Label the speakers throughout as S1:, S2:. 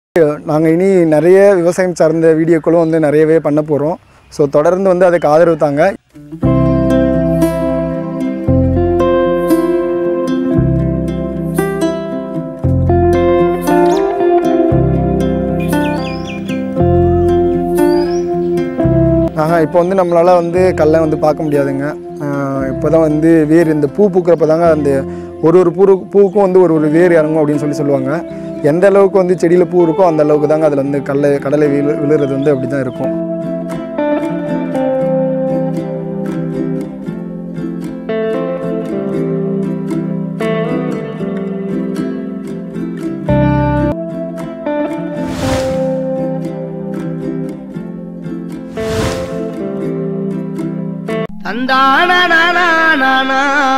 S1: நாங்கள் இனி நிறைய விவசாயம் சார்ந்த வீடியோக்களும் வந்து நிறையவே பண்ண போகிறோம் ஸோ தொடர்ந்து வந்து அதுக்கு ஆதரவு தாங்க ஆஹ் இப்போ வந்து நம்மளால் வந்து கல்லை வந்து பார்க்க முடியாதுங்க இப்போ தான் வந்து வேர் இந்த பூ பூக்கிறப்ப தாங்க அந்த ஒரு ஒரு பூ பூவுக்கும் வந்து ஒரு ஒரு வேர் இறங்கும் அப்படின்னு சொல்லி சொல்லுவாங்க எந்த அளவுக்கு வந்து செடியில் பூ இருக்கோ அந்த அளவுக்கு தாங்க அதில் வந்து கடலை கடலை விழு விழுறது வந்து அப்படி தான் இருக்கும்
S2: தந்தானா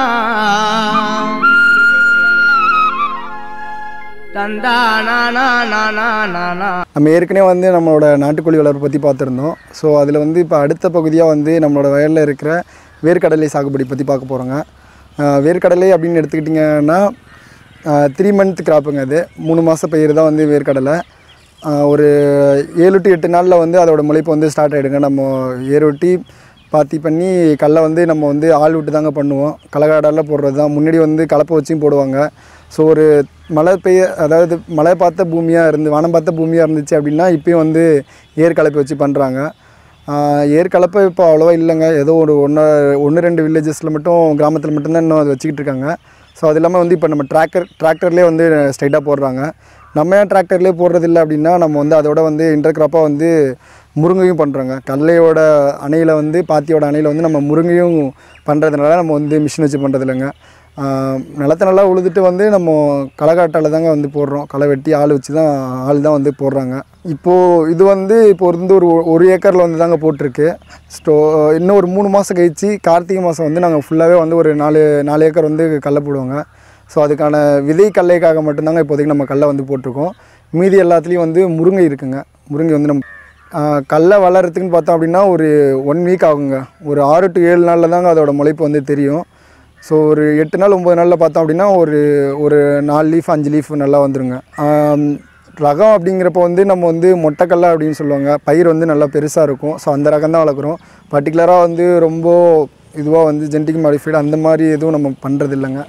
S2: தந்தானா
S1: நம்ம ஏற்கனவே வந்து நம்மளோட நாட்டுக்கோழி வளர்ப்பு பற்றி பார்த்துருந்தோம் ஸோ அதில் வந்து இப்போ அடுத்த பகுதியாக வந்து நம்மளோட வயலில் இருக்கிற வேர்க்கடலை சாகுபடி பற்றி பார்க்க போகிறோங்க வேர்க்கடலை அப்படின்னு எடுத்துக்கிட்டிங்கன்னா த்ரீ மந்த் கிராப்புங்க அது மூணு மாத பயிர் தான் வந்து வேர்க்கடலை ஆஹ் ஒரு ஏழு டு எட்டு நாளில் வந்து அதோட முளைப்பு வந்து ஸ்டார்ட் ஆகிடுங்க நம்ம ஏரோட்டி பாத்தி பண்ணி கடலை வந்து நம்ம வந்து ஆள் விட்டு தாங்க பண்ணுவோம் களைகாடால போடுறது தான் முன்னாடி வந்து கலப்பை வச்சும் போடுவாங்க ஸோ ஒரு மழை பெய்ய அதாவது மழை பார்த்த பூமியாக இருந்து வானம் பார்த்த பூமியாக இருந்துச்சு அப்படின்னா இப்பயும் வந்து ஏர் கலப்பை வச்சு பண்ணுறாங்க ஏர் கலப்பை இப்போ அவ்வளோவா இல்லைங்க ஏதோ ஒரு ஒன்று ஒன்று ரெண்டு வில்லேஜஸில் மட்டும் கிராமத்தில் மட்டும்தான் இன்னும் அது வச்சுக்கிட்டு இருக்காங்க ஸோ அது இல்லாமல் வந்து இப்போ நம்ம டிராக்டர் டிராக்டர்லேயே வந்து ஸ்ட்ரைட்டாக போடுறாங்க நம்ம ஏன் டிராக்டர்லேயே போடுறது இல்லை அப்படின்னா நம்ம வந்து அதோட வந்து இன்டர்கிராப்பாக வந்து முருங்கையும் பண்ணுறோங்க கடலையோட அணையில் வந்து பாத்தியோட அணையில் வந்து நம்ம முருங்கையும் பண்ணுறதுனால நம்ம வந்து மிஷின் வச்சு பண்ணுறது இல்லைங்க ஆஹ் நிலத்தை நல்லா உழுதுட்டு வந்து நம்ம களைகாட்டால் தாங்க வந்து போடுறோம் களை வெட்டி ஆள் வச்சு தான் ஆள் தான் வந்து போடுறாங்க இப்போது இது வந்து இப்போ வந்து ஒரு ஒரு ஏக்கரில் வந்து தாங்க போட்டிருக்கு ஸ்டோ இன்னும் ஒரு மூணு மாதம் கழிச்சு கார்த்திகை மாதம் வந்து நாங்கள் ஃபுல்லாகவே வந்து ஒரு நாலு நாலு ஏக்கர் வந்து கடலை போடுவோங்க ஸோ அதுக்கான விதை கடலைக்காக மட்டும்தாங்க இப்போதைக்கு நம்ம கடலை வந்து போட்டிருக்கோம் மீதி எல்லாத்துலேயும் வந்து முருங்கை இருக்குங்க முருங்கை வந்து நம்ம ஆஹ் கடலை வளர்கிறதுக்குன்னு பார்த்தோம் அப்படின்னா ஒரு ஒன் வீக் ஆகுங்க ஒரு ஆறு டு ஏழு நாளில் தாங்க அதோட முளைப்பு வந்து தெரியும் ஸோ ஒரு எட்டு நாள் ஒம்பது நாளில் பார்த்தோம் அப்படின்னா ஒரு ஒரு நாலு லீஃப் அஞ்சு லீஃப் நல்லா வந்துருங்க ஆம், ரகம் அப்படிங்கிறப்ப வந்து நம்ம வந்து மொட்டைக்கல்லை அப்படின்னு சொல்லுவாங்க பயிர் வந்து நல்லா பெருசாக இருக்கும் ஸோ அந்த ரகம் தான் வளர்க்குறோம் பர்டிகுலராக வந்து ரொம்ப இதுவாக வந்து ஜெனட்டிக் மாடிஃபைடு அந்த மாதிரி எதுவும் நம்ம பண்ணுறது இல்லைங்க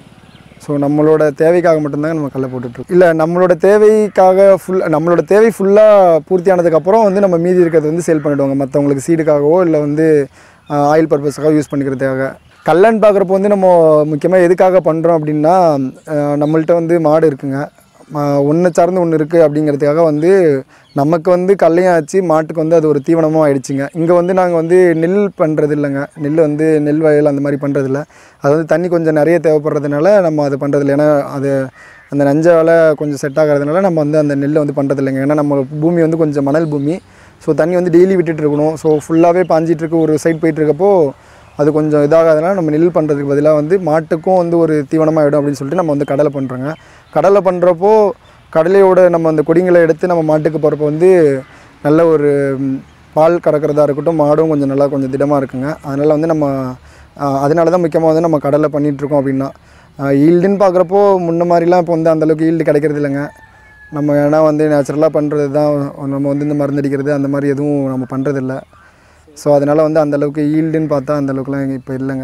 S1: ஸோ நம்மளோட தேவைக்காக மட்டும்தாங்க நம்ம கடலை போட்டுட்ருக்கோம் இல்லை நம்மளோட தேவைக்காக ஃபுல் நம்மளோட தேவை ஃபுல்லாக பூர்த்தி ஆனதுக்கப்புறம் வந்து நம்ம மீதி இருக்கிறது வந்து சேல் பண்ணிவிடுவாங்க மற்றவங்களுக்கு சீடுக்காகவோ இல்லை வந்து ஆயில் பர்பஸுக்காக யூஸ் பண்ணிக்கிறதுக்காக கல்லன்னு பார்க்குறப்போ வந்து நம்ம முக்கியமாக எதுக்காக பண்ணுறோம் அப்படின்னா அஹ், நம்மள்ட்ட வந்து மாடு இருக்குங்க ஒன்று சார்ந்து ஒன்று இருக்குது அப்படிங்கிறதுக்காக வந்து நமக்கு வந்து கல்லையும் ஆச்சு மாட்டுக்கு வந்து அது ஒரு தீவனமும் ஆயிடுச்சுங்க இங்கே வந்து நாங்கள் வந்து நெல் பண்ணுறது இல்லைங்க நெல் வந்து நெல் வயல் அந்த மாதிரி பண்ணுறது இல்லை அது வந்து தண்ணி கொஞ்சம் நிறைய தேவைப்படுறதுனால நம்ம அது பண்ணுறது இல்லை ஏன்னா அது அந்த நஞ்ச வேலை கொஞ்சம் செட் ஆகிறதுனால நம்ம வந்து அந்த நெல்லை வந்து பண்ணுறது இல்லைங்க ஏன்னா நம்ம பூமி வந்து கொஞ்சம் மணல் பூமி ஸோ தண்ணி வந்து டெய்லி விட்டுட்டு இருக்கணும் ஸோ ஃபுல்லாகவே பாஞ்சிட்டு இருக்கு ஒரு சைட் போயிட்டு இருக்கப்போ அது கொஞ்சம் இதாகாதனால நம்ம நெல் பண்ணுறதுக்கு பதிலாக வந்து மாட்டுக்கும் வந்து ஒரு தீவனமாக ஆகிடும் அப்படின்னு சொல்லிட்டு நம்ம வந்து கடலை பண்ணுறோங்க கடலை பண்ணுறப்போ கடலையோட நம்ம அந்த கொடிங்களை எடுத்து நம்ம மாட்டுக்கு போகிறப்போ வந்து நல்ல ஒரு ம், பால் கறக்கிறதா இருக்கட்டும் மாடும் கொஞ்சம் நல்லா கொஞ்சம் திடமாக இருக்குங்க அதனால் வந்து நம்ம ஆஹ், அதனால தான் முக்கியமாக வந்து நம்ம கடலை பண்ணிகிட்ருக்கோம் அப்படின்னா ஈல்டுன்னு பார்க்குறப்போ முன்ன மாதிரிலாம் இப்போ வந்து அந்தளவுக்கு ஈல்டு கிடைக்கிறது இல்லைங்க நம்ம ஏன்னா வந்து நேச்சுரலாக பண்ணுறது தான் நம்ம வந்து இந்த மருந்து அடிக்கிறது அந்த மாதிரி எதுவும் நம்ம பண்ணுறதில்ல ஸோ அதனால் வந்து அந்த அளவுக்கு ஈல்டுன்னு பார்த்தா அந்த அளவுக்குலாம் இப்போ இல்லைங்க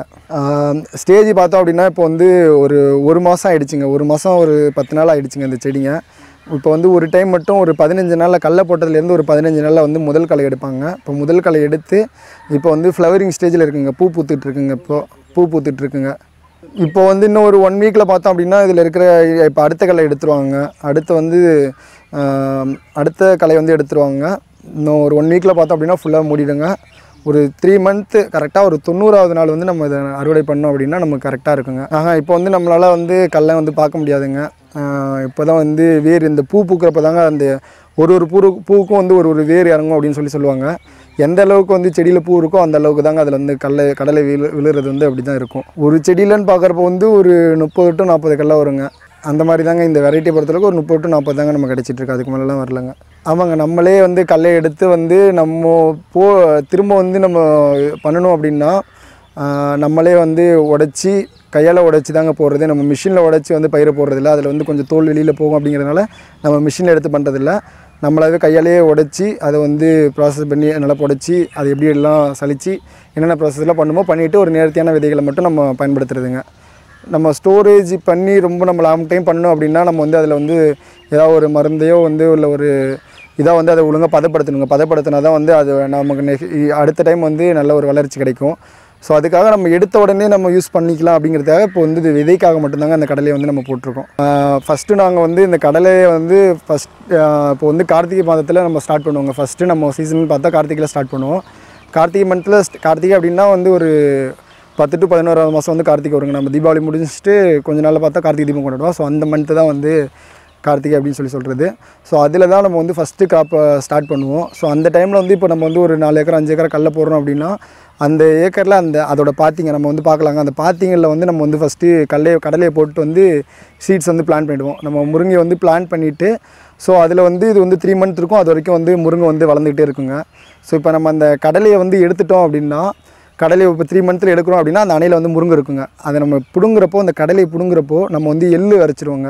S1: ஸ்டேஜ் பார்த்தோம் அப்படின்னா இப்போ வந்து ஒரு ஒரு மாதம் ஆயிடுச்சுங்க ஒரு மாதம் ஒரு பத்து நாள் ஆயிடுச்சுங்க இந்த செடிங்க இப்போ வந்து ஒரு டைம் மட்டும் ஒரு பதினஞ்சு நாளில் கடல போட்டதுலேருந்து ஒரு பதினஞ்சு நாளில் வந்து முதல் களை எடுப்பாங்க இப்போ முதல் களை எடுத்து இப்போ வந்து ஃப்ளவரிங் ஸ்டேஜில் இருக்குங்க பூ பூத்துட்டு இருக்குங்க இப்போ பூ பூத்துட்டு இருக்குங்க இப்போ வந்து இன்னும் ஒரு ஒன் வீக்கில் பார்த்தோம் அப்படின்னா இதில் இருக்கிற இப்போ அடுத்த களை எடுத்துருவாங்க அடுத்து வந்து ஆம், அடுத்த களை வந்து எடுத்துருவாங்க இன்னும் ஒரு ஒன் வீக்கில் பார்த்தோம் அப்படின்னா ஃபுல்லாக மூடிடுங்க ஒரு த்ரீ மந்த்து கரெக்டாக ஒரு தொண்ணூறாவது நாள் வந்து நம்ம இதை அறுவடை பண்ணோம் அப்படின்னா நமக்கு கரெக்டாக இருக்குங்க ஆஹா இப்போ வந்து நம்மளால் வந்து கடலை வந்து பார்க்க முடியாதுங்க இப்போ தான் வந்து வேர் இந்த பூ பூக்கிறப்ப தாங்க அந்த ஒரு ஒரு பூ பூவுக்கும் வந்து ஒரு ஒரு வேர் இறங்கும் அப்படின்னு சொல்லி சொல்லுவாங்க எந்த அளவுக்கு வந்து செடியில் பூ இருக்கோ அந்த அளவுக்கு தாங்க அதில் வந்து கடலை கடலை விழு விழுறது வந்து அப்படி தான் இருக்கும் ஒரு செடியிலன்னு பார்க்குறப்ப வந்து ஒரு முப்பது டு நாற்பது கடலை வருங்க அந்த மாதிரி தாங்க இந்த வெரைட்டி பொறுத்தளவுக்கு ஒரு முப்பது டு நாற்பது தாங்க நம்ம கிடச்சிட்டு இருக்கு அதுக்கு மேலெலாம் வரலங்க ஆமாங்க நம்மளே வந்து கடலை எடுத்து வந்து நம்ம போ திரும்ப வந்து நம்ம பண்ணணும் அப்படின்னா ஆஹ் நம்மளே வந்து உடச்சி கையால் உடச்சி தாங்க போடுறது நம்ம மிஷினில் உடச்சி வந்து பயிரை போடுறதில்ல அதில் வந்து கொஞ்சம் தோல் வெளியில் போகும் அப்படிங்கிறதுனால நம்ம மிஷினில் எடுத்து பண்ணுறதில்ல நம்மளாவே கையாலேயே உடச்சி அதை வந்து ப்ராசஸ் பண்ணி நல்லா புடச்சி அதை எப்படி எல்லாம் சலித்து என்னென்ன ப்ராசஸ்லாம் பண்ணுமோ பண்ணிவிட்டு ஒரு நேர்த்தியான விதைகளை மட்டும் நம்ம பயன்படுத்துறதுங்க நம்ம ஸ்டோரேஜ் பண்ணி ரொம்ப நம்ம லாங் டைம் பண்ணோம் அப்படின்னா நம்ம வந்து அதில் வந்து ஏதாவது ஒரு மருந்தையோ வந்து இல்லை ஒரு இதாக வந்து அதை ஒழுங்காக பதப்படுத்தணுங்க பதப்படுத்தினா தான் வந்து அது நமக்கு நெக்- அடுத்த டைம் வந்து நல்ல ஒரு வளர்ச்சி கிடைக்கும் ஸோ அதுக்காக நம்ம எடுத்த உடனே நம்ம யூஸ் பண்ணிக்கலாம் அப்படிங்கிறதுக்காக இப்போ வந்து இது விதைக்காக மட்டும்தாங்க அந்த கடலையை வந்து நம்ம போட்டிருக்கோம் ஃபஸ்ட்டு நாங்கள் வந்து இந்த கடலையை வந்து ஃபஸ்ட் இப்போ வந்து கார்த்திகை மாதத்தில் நம்ம ஸ்டார்ட் பண்ணுவோங்க ஃபஸ்ட்டு நம்ம சீசன் பார்த்தா கார்த்திகையில் ஸ்டார்ட் பண்ணுவோம் கார்த்திகை மந்த்தில் கார்த்திகை அப்படின்னா வந்து ஒரு பத்து டு பதினோராவது மாதம் வந்து கார்த்திகை வருங்க நம்ம தீபாவளி முடிஞ்சிட்டு கொஞ்ச நாளில் பார்த்தா கார்த்திகை தீபம் கொண்டாடுவோம் ஸோ அந்த மந்த்து தான் வந்து கார்த்திகை அப்படின்னு சொல்லி சொல்கிறது ஸோ அதில் தான் நம்ம வந்து ஃபஸ்ட்டு காப்பை ஸ்டார்ட் பண்ணுவோம் ஸோ அந்த டைமில் வந்து இப்போ நம்ம வந்து ஒரு நாலு ஏக்கர் அஞ்சு ஏக்கர் கடல போடுறோம் அப்படின்னா அந்த ஏக்கரில் அந்த அதோட பாத்திங்க நம்ம வந்து பார்க்கலாங்க அந்த பாத்திங்களில் வந்து நம்ம வந்து ஃபஸ்ட்டு கடலையை கடலையை போட்டு வந்து சீட்ஸ் வந்து பிளான் பண்ணிடுவோம் நம்ம முருங்கை வந்து பிளான் பண்ணிவிட்டு ஸோ அதில் வந்து இது வந்து த்ரீ மந்த் இருக்கும் அது வரைக்கும் வந்து முருங்கை வந்து வளர்ந்துக்கிட்டே இருக்குங்க ஸோ இப்போ நம்ம அந்த கடலையை வந்து எடுத்துட்டோம் அப்படின்னா கடலையை இப்போ த்ரீ மந்த்தில் எடுக்கிறோம் அப்படின்னா அந்த அணையில் வந்து முருங்கை இருக்குங்க அதை நம்ம பிடுங்குறப்போ அந்த கடலையை பிடுங்குறப்போ நம்ம வந்து எள்ளு வரைச்சிருவோங்க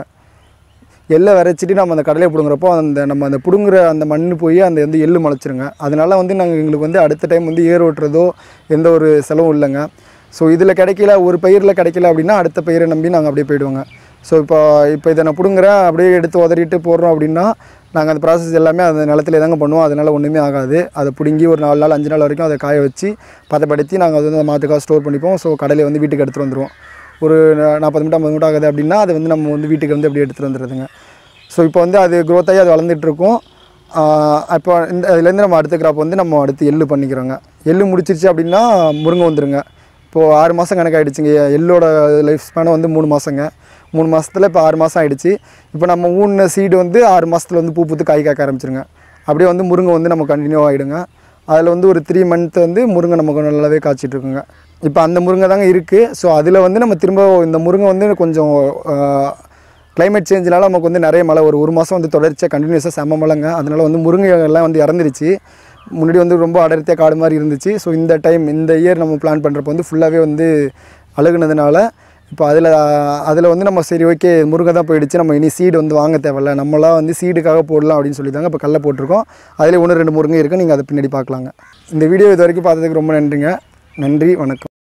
S1: எள்ளை விரைச்சிட்டு நம்ம அந்த கடலையை பிடுங்குறப்போ அந்த நம்ம அந்த பிடுங்குற அந்த மண் போய் அந்த வந்து எள்ளு முளைச்சிருங்க அதனால வந்து நாங்கள் எங்களுக்கு வந்து அடுத்த டைம் வந்து ஏர் ஓட்டுறதோ எந்த ஒரு செலவும் இல்லைங்க ஸோ இதில் கிடைக்கல ஒரு பயிரில் கிடைக்கல அப்படின்னா அடுத்த பயிரை நம்பி நாங்கள் அப்படியே போயிடுவோங்க ஸோ இப்போ இப்போ இதை நான் பிடுங்குறேன் அப்படியே எடுத்து உதறிட்டு போடுறோம் அப்படின்னா நாங்கள் அந்த ப்ராசஸ் எல்லாமே அந்த நிலத்துல தாங்க பண்ணுவோம் அதனால் ஒன்றுமே ஆகாது அதை பிடுங்கி ஒரு நாலு நாள் அஞ்சு நாள் வரைக்கும் அதை காய வச்சு பதப்படுத்தி நாங்கள் அது வந்து மாட்டுக்காக ஸ்டோர் பண்ணிப்போம் ஸோ கடலையை வந்து வீட்டுக்கு எடுத்துகிட்டு வந்துடுவோம் ஒரு நா- நாற்பது மினிட் ஐம்பது மினிட் ஆகுது அப்படின்னா அதை வந்து நம்ம வந்து வீட்டுக்கு வந்து அப்படியே எடுத்துகிட்டு வந்துடுறதுங்க ஸோ இப்போ வந்து அது growth ஆகி அது வளர்ந்துட்டு இருக்கும் ஆஹ் அப்போ இந்த அதுலேருந்து நம்ம அடுத்த கிராப் வந்து நம்ம அடுத்து எள்ளு பண்ணிக்கிறோங்க எள்ளு முடிச்சிருச்சு அப்படின்னா முருங்கை வந்துருங்க இப்போது ஆறு மாதம் கணக்காயிடுச்சுங்க எள்ளோட லைஃப் ஸ்பேனை வந்து மூணு மாதங்க மூணு மாதத்தில் இப்போ ஆறு மாதம் ஆயிடுச்சு இப்போ நம்ம ஊன சீடு வந்து ஆறு மாதத்துல வந்து பூ பூத்து காய் காய்க்க ஆரம்பிச்சிருங்க அப்படியே வந்து முருங்கை வந்து நம்ம கண்டினியூ ஆகிடுங்க அதில் வந்து ஒரு த்ரீ மந்த் வந்து முருங்கை நமக்கு நல்லாவே காய்ச்சிட்டு இருக்குங்க இப்போ அந்த முருங்கை தாங்க இருக்குது ஸோ அதில் வந்து நம்ம திரும்ப இந்த முருங்கை வந்து கொஞ்சம் கிளைமேட் சேஞ்சினால நமக்கு வந்து நிறைய மழை ஒரு ஒரு மாதம் வந்து தொடர்ச்சியாக கண்டினியூஸாக செம்ம மழைங்க அதனால் வந்து முருங்கை எல்லாம் வந்து இறந்துருச்சு முன்னாடி வந்து ரொம்ப அடர்த்தியாக காடு மாதிரி இருந்துச்சு ஸோ இந்த டைம் இந்த இயர் நம்ம பிளான் பண்ணுறப்ப வந்து ஃபுல்லாகவே வந்து அழுகுனதுனால இப்போ அதில் அதில் வந்து நம்ம சரி ஓகே முருங்கை தான் போயிடுச்சு நம்ம இனி சீடு வந்து வாங்க தேவையில்ல நம்மளாம் வந்து சீடுக்காக போடலாம் அப்படின்னு சொல்லி தாங்க இப்போ கடல போட்டிருக்கோம் அதில் ஒன்று ரெண்டு முருங்கை இருக்குது நீங்கள் அதை பின்னாடி பார்க்கலாங்க இந்த வீடியோ இது வரைக்கும் பார்த்ததுக்கு ரொம்ப நன்றிங்க நன்றி வணக்கம்